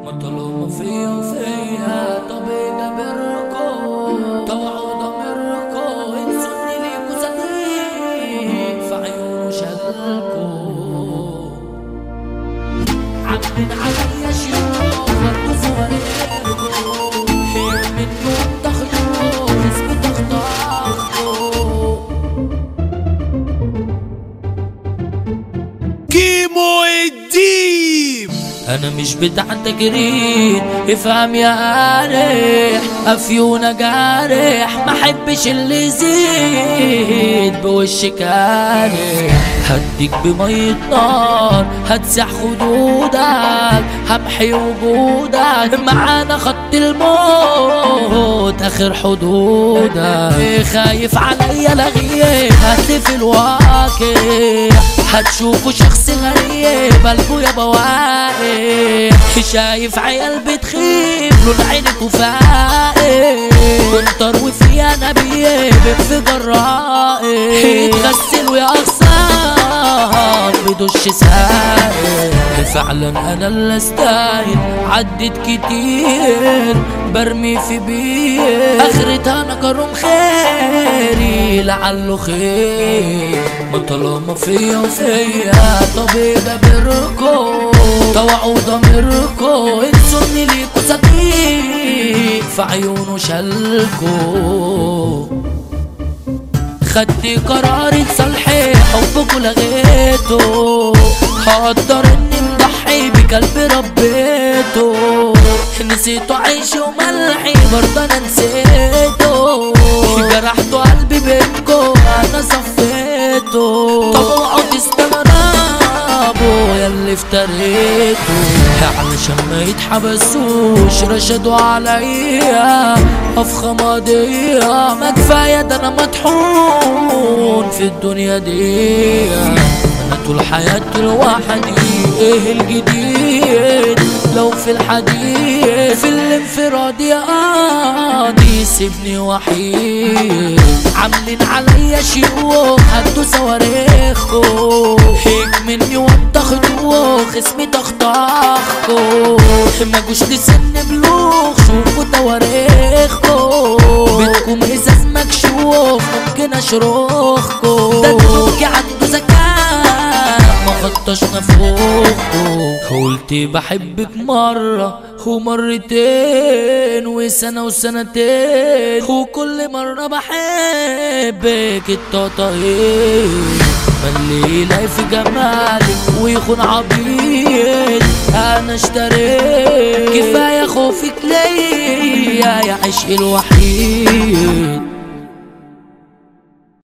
مطلوب فيا وفيا طبيب بركو طوعوا ضميركو انسوني ليكو صديق في عيونه شلكو عاملين عليا شيوخ خدوا صوريكو هي منكم تاخدوا اسمي تاخدوا كيمو الديب انا مش بتاع تجريد افهم يا قارح افيونا جارح ما احبش اللي يزيد بوش كارح هديك بمية نار هتسح خدودك همحي وجودك معانا خط الموت اخر حدودك خايف عليا لغيب هتف الواقع هتشوفوا شخص غريب قلبه يا بواقي شايف عيال بتخيب لون عينك وفاقي كنتر وفيها نبي في جرائي يتغسلوا يا اغصان بدش سائل فعلا انا اللي استاهل عدت كتير برمي في بير اخرتها انا كرم خيري لعله خير ما طالما فيا وفيا طبيب بركو طوعوا ضميركو انسوني ليكو صديق في عيونه شلكو خدت قرار تصلحي حبك لغيته هقدر اني مضحي بقلبي ربيته نسيته عيش وملحي برضه انا نسيته جرحته قلبي بينكو انا صفيته طب اوعوا تستغربوا ياللي افتريته علشان ما يتحبسوش رشدوا عليا افخم قضية ما كفاية ده انا مطحون في الدنيا دي انا طول حياتي لوحدي ايه الجديد لو في الحديد في الانفراد يا قاضي سيبني وحيد عاملين عليا شيوخ هدوا صواريخكو هيك مني وانتخدوخ اسمي تخطخكو ما جوش لسن بلوخ شوفوا تواريخكو بيتكم ازاز مكشوخ ممكن اشرخكو ده دلوقتي عنده ذكاء ما خطش نفوخكو قلت بحبك مرة ومرتين وسنة وسنتين وكل مرة بحبك التطهير اللي يلاقي في جمالك ويخون عبيد انا اشتريت كفايه خوفك ليا يا عشقي الوحيد